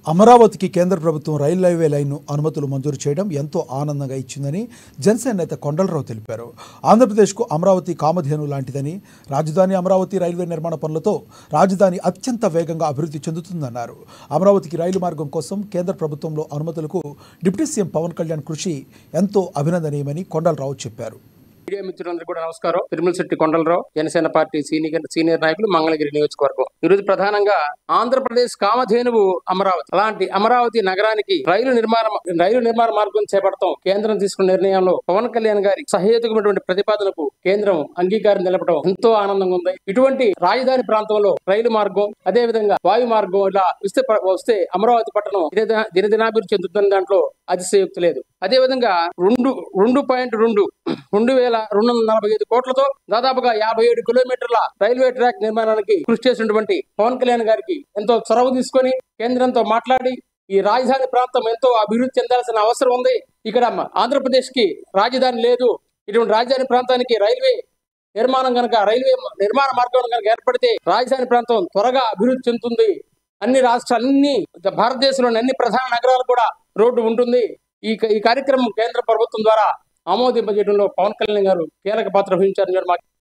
అమరావతికి కేంద్ర ప్రభుత్వం రైల్ హైవే లైన్ను అనుమతులు మంజూరు చేయడం ఎంతో ఆనందంగా ఇచ్చిందని జనసేన నేత కొండలరావు తెలిపారు ఆంధ్రప్రదేశ్కు అమరావతి కామధేను లాంటిదని రాజధాని అమరావతి రైల్వే నిర్మాణ పనులతో రాజధాని అత్యంత వేగంగా అభివృద్ధి చెందుతుందన్నారు అమరావతికి రైలు మార్గం కోసం కేంద్ర ప్రభుత్వంలో అనుమతులకు డిప్యూటీ సీఎం పవన్ కళ్యాణ్ కృషి ఎంతో అభినందనీయమని కొండలరావు చెప్పారు మీడియా మిత్రులందరూ కూడా నమస్కారం Tirumala Shetty Kondalarao Janasena party senior senior నాయకులు మంగళగిరి నియోజకవర్గం ఈ రోజు ప్రధానంగా ఆంధ్రప్రదేశ్ కామధేనువు అమరావతి అలాంటి అమరావతి నగరానికి రైలు నిర్మాణ రైలు నిర్మాణ మార్గం చేపడతాం కేంద్రం తీసుకున్న నిర్ణయంలో పవన్ కళ్యాణ్ గారి సహేతుకమైనటువంటి ప్రతిపాదనకు కేంద్రం అంగీకారం నిలపడం ఎంతో ఆనందంగా ఉంది ఇటువంటి రాజధాని ప్రాంతంలో రైలు మార్గం అదే విధంగా వాయు మార్గం ఇలా ఇస్తే వస్తే అమరావతి పట్టణం దినదిన- దినదినాభివృద్ధి చెందుతున్న దాంట్లో అతిశయోక్తి లేదు అదే విధంగా రెండు రెండు పాయింట్ రెండు రెండు వేల రెండు వందల నలభై ఐదు కోట్లతో దాదాపుగా యాభై ఏడు కిలోమీటర్ల రైల్వే ట్రాక్ నిర్మాణానికి కృషి చేసినటువంటి పవన్ కళ్యాణ్ గారికి ఎంతో చొరవ తీసుకొని కేంద్రంతో మాట్లాడి ఈ రాజధాని ప్రాంతం ఎంతో అభివృద్ధి చెందాల్సిన అవసరం ఉంది ఇక్కడ మ- ఆంధ్రప్రదేశ్ కి రాజధాని లేదు ఇటువంటి రాజధాని ప్రాంతానికి రైల్వే నిర్మాణం కనుక రైల్వే మ- నిర్మాణ మార్గం కనుక ఏర్పడితే రాజధాని ప్రాంతం త్వరగా అభివృద్ధి చెందుతుంది అన్ని రాష్ట్రాలు అన్ని భారతదేశంలోని అన్ని ప్రధాన నగరాలు కూడా రోడ్డు ఉంటుంది ఈ క- ఈ కార్యక్రమం కేంద్ర ప్రభుత్వం ద్వారా ఆమోదింపజేయడంలో పవన్ కళ్యాణ్ గారు కీలక పాత్ర వహించారని కూడా మాకు